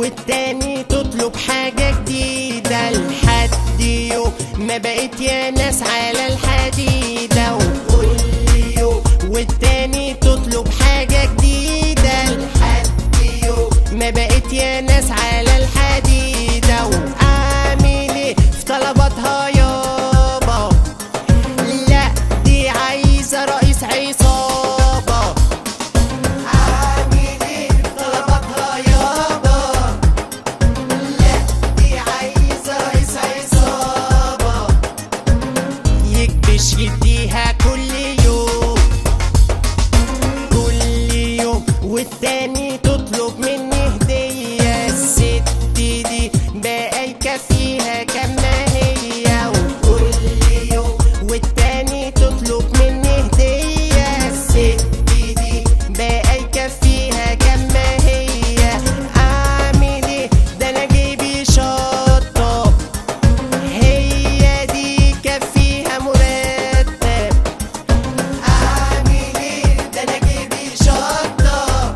والتاني تطلب حاجة جديدة لحد يوم ما بقيت يا ناس على الحديدة وكل يوم والتاني تطلب حاجة جديدة لحد يوم ما بقيت يا ناس على الحديدة وأعمل إيه في طلباتها يابا لا دي عايزة رئيس عصابة أعمل إيه في طلباتها يابا لا دي عايزة رئيس عصابة يكبش يديها كل يوم كل يوم والتاني تطلب مني هدية الست دي بقى يكفيها كما هي وكل يوم والتاني تطلب مني هدية الست دي بقى يكفيها كما هي أعمل إيه ده أنا جيبي شطة هي دي كفيها مرتب أعمل إيه ده أنا جيبي شطة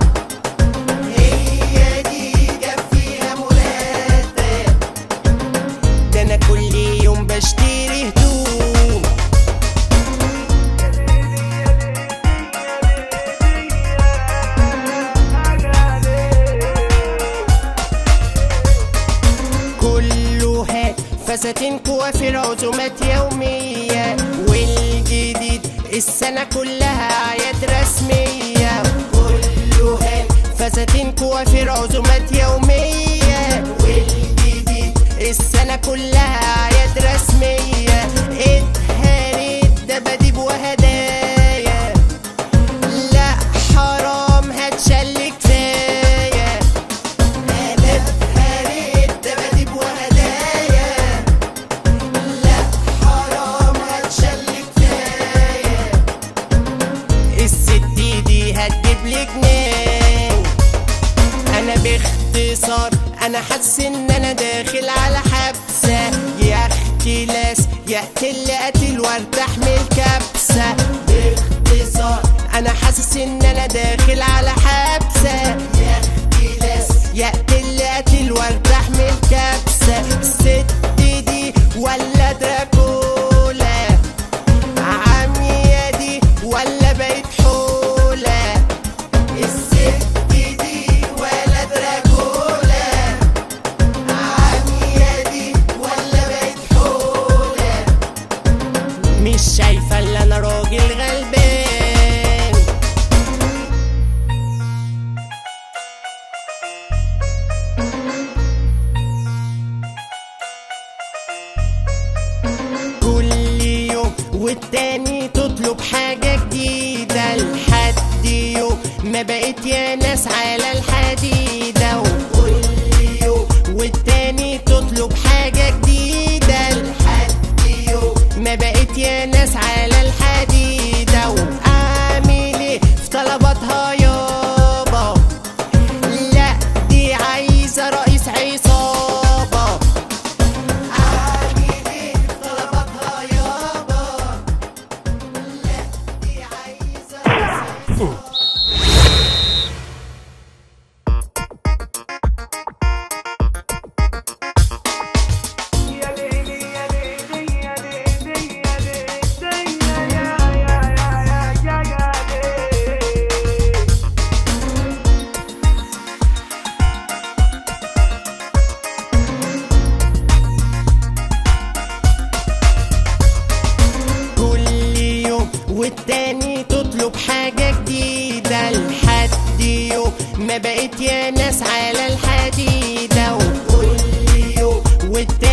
هي دي كفيها مرتب ده أنا كل يوم بشتري هدوم كله هات فساتين كوافير عزومات يومية والجديد السنة كلها أعياد رسمية كله هات فساتين كوافير عزومات يومية والجديد السنة كلها أعياد رسمية اتهريت دباديب وهدايا لا حرام هتشل كفايه انا اتهريت دباديب وهدايا لا حرام هتشل كفايه الست دي هتجيب لي جنان انا باختصار انا حاسس ان انا داخل على حبسه يا اختلاس يا قتل قتل وارتاح من الكبسه باختصار انا حاسس ان انا داخل على حبسه يا اختلاس يا قتل قتل وارتاح من الكبسه الست دي ولا دراكولا عمية دي ولا بقيت حولة الست دي ولا دراكولا عمية دي ولا بقيت حولة مش شايفة اللي أنا راجل غلبان كل يوم والتاني تطلب حاجة جديدة لحد يوم ما بقيت يا ناس على الحديدة وكل يوم والتاني تطلب حاجة جديدة لحد يوم ما بقيت يا ناس على الحديدة وأعمل إيه في طلباتها يابا لا دي عايزة رئيس عصابة أعمل إيه في طلباتها يابا لا دي عايزة رئيس عصابة كل يوم والتاني تطلب حاجة جديدة لحد يوم ما بقيت يا ناس على الحديدة وكل يوم والتاني